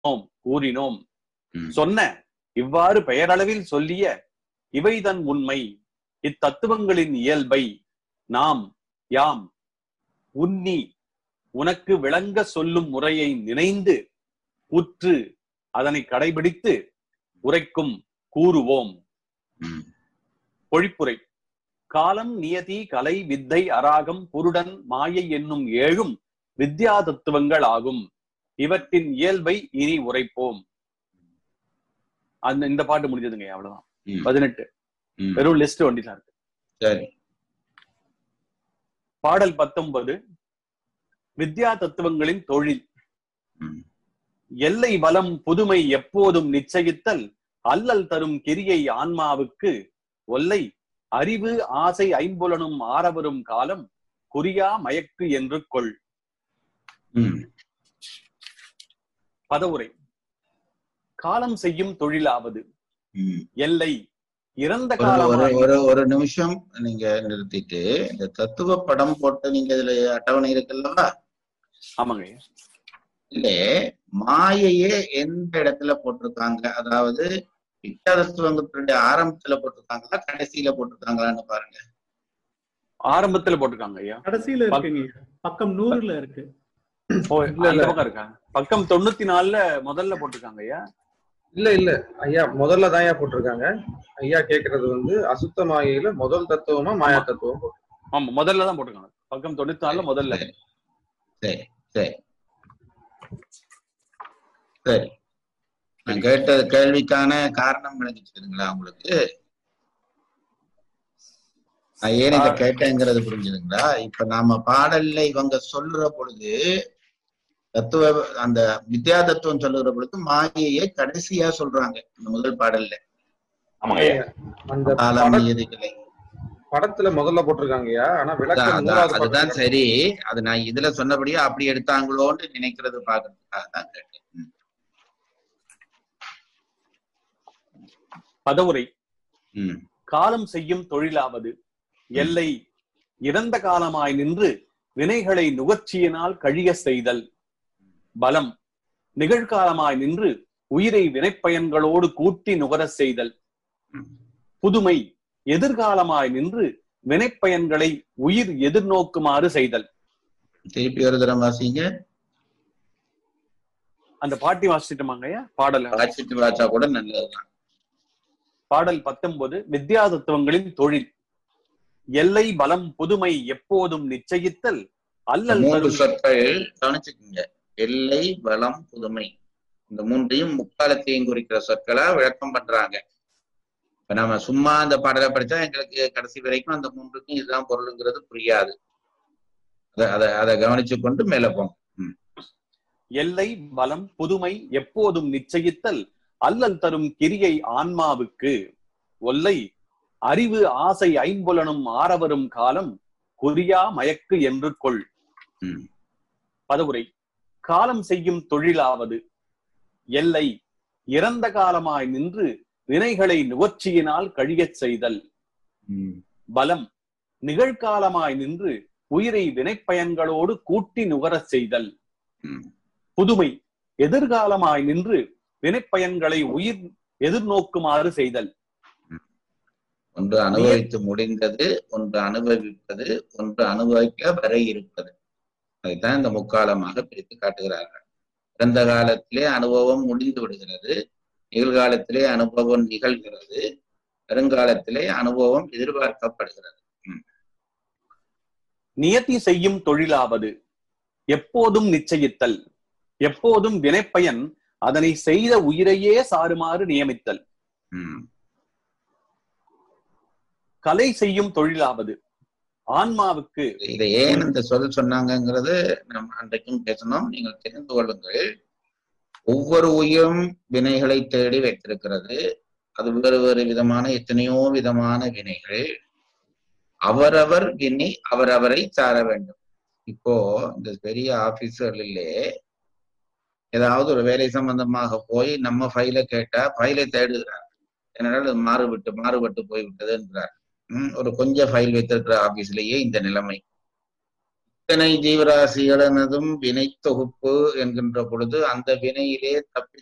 சொன்னோம் கூறினோம் ம். சொன்ன இவ்வாறு பெயரளவில் சொல்லிய இவைதன் உண்மை இத்தத்துவங்களின் இயல்பை நாம் யாம் உன்னி உனக்கு விளங்க சொல்லும் முறையை நினைந்து உற்று அதனை கடைபிடித்து உரைக்கும் கூறுவோம் ம். பொழிப்புரை காலம் நியதி கலை வித்தை அராகம் புருடன் மாயை என்னும் ஏழும் வித்யா தத்துவங்கள் ஆகும் இவற்றின் இயல்பை இனி உரைப்போம் அந்த இந்த பாட்டு முடிஞ்சதுங்க அவ்வளவுதான் ம். பதினெட்டு ம். வெறும் லிஸ்ட் ஒண்டிதான் இருக்கு சரி பாடல் பத்தொன்பது வித்யா தத்துவங்களின் தொழில் ம். எல்லை வலம் புதுமை எப்போதும் நிச்சயித்தல் அல்லல் தரும் கிரியை ஆன்மாவுக்கு ஒல்லை அறிவு ஆசை ஐம்புலனும் ஆரவரும் காலம் குறியா மயக்கு என்று கொள் ம். பதவுரை காலம் செய்யும் தொழிலாவது ம். எல்லை இறந்த ஒரு- ஒரு காலமாய் ஒரு ஒரு நிமிஷம் நீங்க நிறுத்திட்டு இந்த தத்துவ படம் போட்டு நீங்க இதுல அட்டவணை இருக்குல்லவா ஆமாங்க இல்ல மாயையே எந்த இடத்துல போட்டிருக்காங்க அதாவது வித்தியாதத்துவங்களுடைய ஆரம்பத்துல போட்டிருக்காங்களா கடைசியில போட்டிருக்காங்களான்னு பாருங்க ஆரம்பத்துல போட்டிருக்காங்க ஐயா கடைசியில இருக்குங்க பக்கம் நூறுல இருக்கு ஓ, இல்ல, அந்த இல்ல. பக்கம் இருக்கா பக்கம் தொண்ணூத்தி நாலுல முதல்ல போட்டிருக்காங்க ஐயா இல்ல இல்ல ஐயா முதல்ல தான் ஐயா போட்டிருக்காங்க ஐயா கேக்குறது வந்து அசுத்த மாயையில முதல் தத்துவமா மாயா தத்துவம் போட்டிருக்காங்க. ஆமா முதல்ல தான் போட்டிருக்காங்க பக்கம் தொண்ணூத்தி நாலுல முதல்ல சரி சரி சரி சரி நான் கேட்ட கேள்விக்கான காரணம் விளங்கிச்சுதுங்களா உங்களுக்கு நான் ஏன் இதை கேட்டேங்கிறது புரிஞ்சுதுங்களா இப்ப நாம பாடல்ல இவங்க சொல்ற பொழுது தத்துவ அந்த வித்யா தத்துவம் சொல்லுகிற பொழுது மாயையை கடைசியா சொல்றாங்க இந்த முதல் பாடல்ல ஆமாங்க ஐயா அந்த காலம் பட- நியதிகளை படத்துல முதல்ல போட்டிருக்காங்க ஐயா ஆனா அதான், விளக்கம் அதான், மூணாவது அதுதான் பக்கத்துல- சரி அது நான் இதுல சொன்னபடியே அப்படி எடுத்தாங்களோன்னு நினைக்கிறது பாக்குறதுக்காக தான் கேட்டேன் ம். பதவுரை ம் காலம் செய்யும் தொழிலாவது எல்லை இறந்த காலமாய் நின்று வினைகளை நுகர்ச்சியினால் கழிய செய்தல் பலம் நிகழ்காலமாய் நின்று உயிரை வினைப்பயன்களோடு கூட்டி நுகரச் செய்தல் புதுமை எதிர்காலமாய் நின்று வினைப்பயன்களை உயிர் எதிர்நோக்குமாறு செய்தல் திருப்பி ஒரு தரம் வாசிங்க அந்த பாட்டி வாசிட்டோமாங்க பாடல் வாசிட்டு வாச்சா கூட நல்லதுதான் பாடல் பத்தொன்பது வித்யா தத்துவங்களின் தொழில் எல்லை பலம் புதுமை எப்போதும் நிச்சயித்தல் அல்லல் மூன்று தரும் சொற்கள் கவனிச்சுக்கோங்க எல்லை பலம் புதுமை இந்த மூன்றையும் முக்காலத்தையும் குறிக்கிற சொற்களா விளக்கம் பண்றாங்க இப்ப நம்ம சும்மா அந்த பாடலை படிச்சா எங்களுக்கு கடைசி வரைக்கும் அந்த மூன்றுக்கும் இதுதான் பொருளுங்கிறது புரியாது அத அத அதை கவனிச்சு கொண்டு மேல போங்க ம். எல்லை பலம் புதுமை எப்போதும் நிச்சயித்தல் அல்லல் தரும் கிரியை ஆன்மாவுக்கு ஒல்லை அறிவு ஆசை ஐம்புலனும் ஆரவரும் காலம் குறியா மயக்கு என்று கொள் ம். பதவுரை காலம் செய்யும் தொழிலாவது எல்லை இறந்த காலமாய் நின்று வினைகளை நுகர்ச்சியினால் கழியச் செய்தல் ம். பலம் நிகழ்காலமாய் நின்று உயிரை வினைப்பயன்களோடு கூட்டி நுகரச் செய்தல் ம். புதுமை எதிர்காலமாய் நின்று வினைப்பயன்களை உயிர் எதிர்நோக்குமாறு செய்தல் ஒன்று அனுபவித்து முடிந்தது ஒன்று அனுபவிப்பது ஒன்று அனுபவிக்க வர இருப்பது அதைத்தான் இந்த முக்காலமாக பிரித்து காட்டுகிறார்கள் பிறந்த காலத்திலே அனுபவம் முடிந்து விடுகிறது நிகழ்காலத்திலே அனுபவம் நிகழ்கிறது வருங்காலத்திலே அனுபவம் எதிர்பார்க்கப்படுகிறது நியதி செய்யும் தொழிலாவது எப்போதும் நிச்சயித்தல் எப்போதும் வினைப்பயன் அதனை செய்த உயிரையே சாருமாறு நியமித்தல் ம். கலை செய்யும் தொழிலாவது ஆன்மாவுக்கு இதை ஏன் இந்த சொல் சொன்னாங்கங்கிறது நம்ம அன்றைக்கும் பேசணும் நீங்கள் தெரிந்து கொள்ளுங்கள் ஒவ்வொரு உயிரும் வினைகளை தேடி வைத்திருக்கிறது அது வேறு வேறு விதமான எத்தனையோ விதமான வினைகள் அவரவர் வினை அவரவரை சார வேண்டும் இப்போ இந்த பெரிய ஆபீசர்களிலே ஏதாவது ஒரு வேலை சம்பந்தமாக போய் நம்ம ஃபைலை கேட்டா ஃபைலை தேடுகிறார் ஏனென்றால் அது மாறுபட்டு மாறுபட்டு போய்விட்டது என்கிறார் ம், ஒரு கொஞ்சம் ஃபைல் வைத்திருக்கிற ஆபீஸ்லயே இந்த நிலைமை இத்தனை ஜீவராசிகளனதும் வினை தொகுப்பு என்கின்ற பொழுது அந்த வினையிலே தப்பி